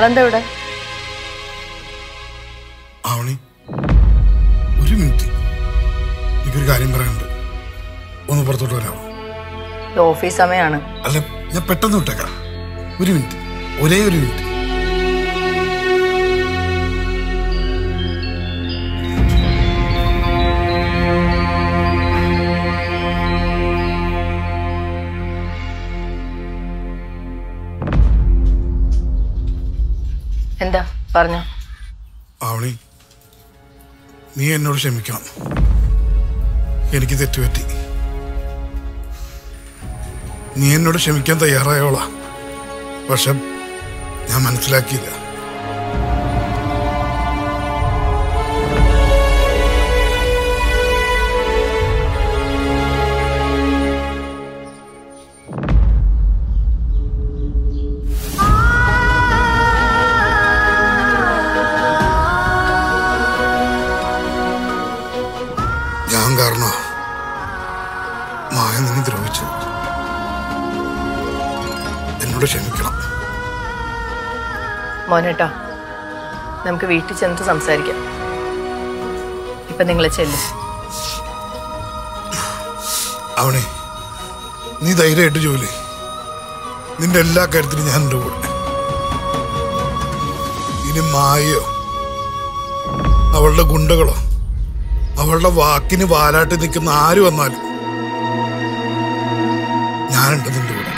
നിങ്ങളെന്താ ഇവിടെ ആവണി ഒരു മിനിറ്റ് എനിക്കൊരു കാര്യം പറയാനുണ്ട് ഒന്ന് പുറത്തോട്ട് വരാമോ ഇത് ഓഫീസ് സമയമാണ് അല്ല ഞാൻ പെട്ടെന്ന് വിട്ടേക്കാം ഒരു മിനിറ്റ് ഒരേ ഒരു മിനിറ്റ് എന്താ പറഞ്ഞോ ആവണി നീ എന്നോട് ക്ഷമിക്കണം എനിക്ക് തെറ്റുപറ്റി നീ എന്നോട് ക്ഷമിക്കാൻ തയ്യാറായോളാ പക്ഷെ ഞാൻ മനസ്സിലാക്കിയില്ല ഞാൻ കാരണം മായ നിന്നെ ദ്രോഹിച്ചു എന്നോട് ക്ഷമിക്കണം മോനേട്ടാ നമുക്ക് വീട്ടിൽ ചെന്നിട്ട് സംസാരിക്കാം ഇപ്പൊ നിങ്ങൾ ചെല്ലും അവനെ നീ ധൈര്യമായിട്ട് ജോലി നിന്റെ എല്ലാ കാര്യത്തിലും ഞാൻ എൻ്റെ കൂടെ ഇനി മായയോ അവളുടെ ഗുണ്ടകളോ അവളുടെ വാക്കിന് വാലാട്ടി നിൽക്കുന്ന ആര് വന്നാലും ഞാനുണ്ട് നിന്റെ കൂടെ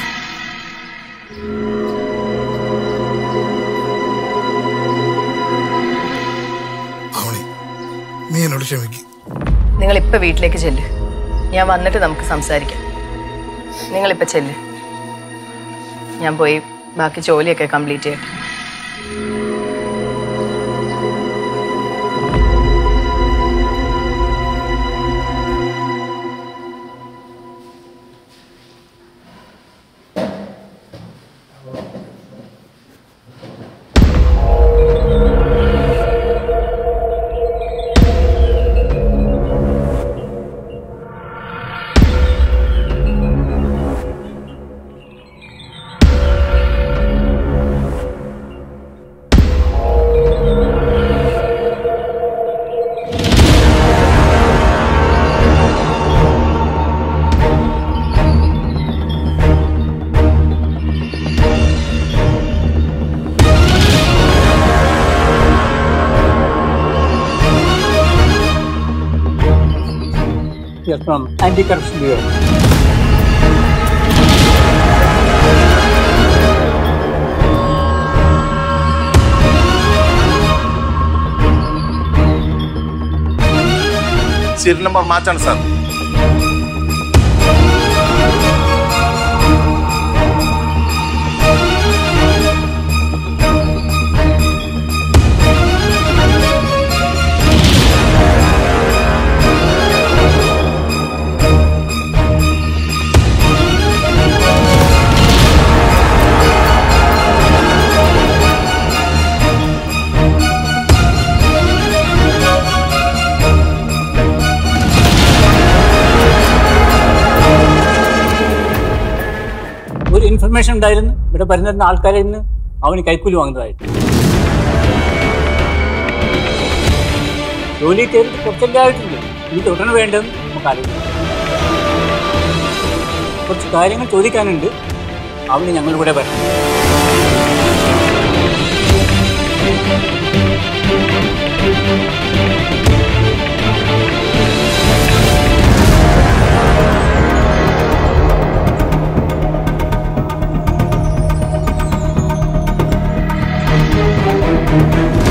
അവണി നീ എന്നോട് ക്ഷമിക്കും നിങ്ങൾ ഇപ്പൊ വീട്ടിലേക്ക് ചെല്ല് ഞാൻ വന്നിട്ട് നമുക്ക് സംസാരിക്കാം നിങ്ങളിപ്പോ ചെല്ല് ഞാൻ പോയി ബാക്കി ജോലിയൊക്കെ കംപ്ലീറ്റ് ചെയ്യട്ടെ Yes, from Anti-Corruption Bureau. Serial number മാറ്റാണ് സാർ ഒരു ഇൻഫർമേഷൻ ഉണ്ടായിരുന്നു ഇവിടെ വരുന്ന ആൾക്കാരിൽ നിന്ന് അവന് കൈക്കൂലി വാങ്ങുന്നതായിട്ട് ജോലി കയറിയിട്ട് കുറച്ചല്ലേ ആയിട്ടുണ്ട് ഇനി തുടരണ വേണ്ടതെന്ന് നമുക്ക് ആലോചിക്കാം കുറച്ച് കാര്യങ്ങൾ ചോദിക്കാനുണ്ട് അവന് ഞങ്ങൾ കൂടെ വരണം ആ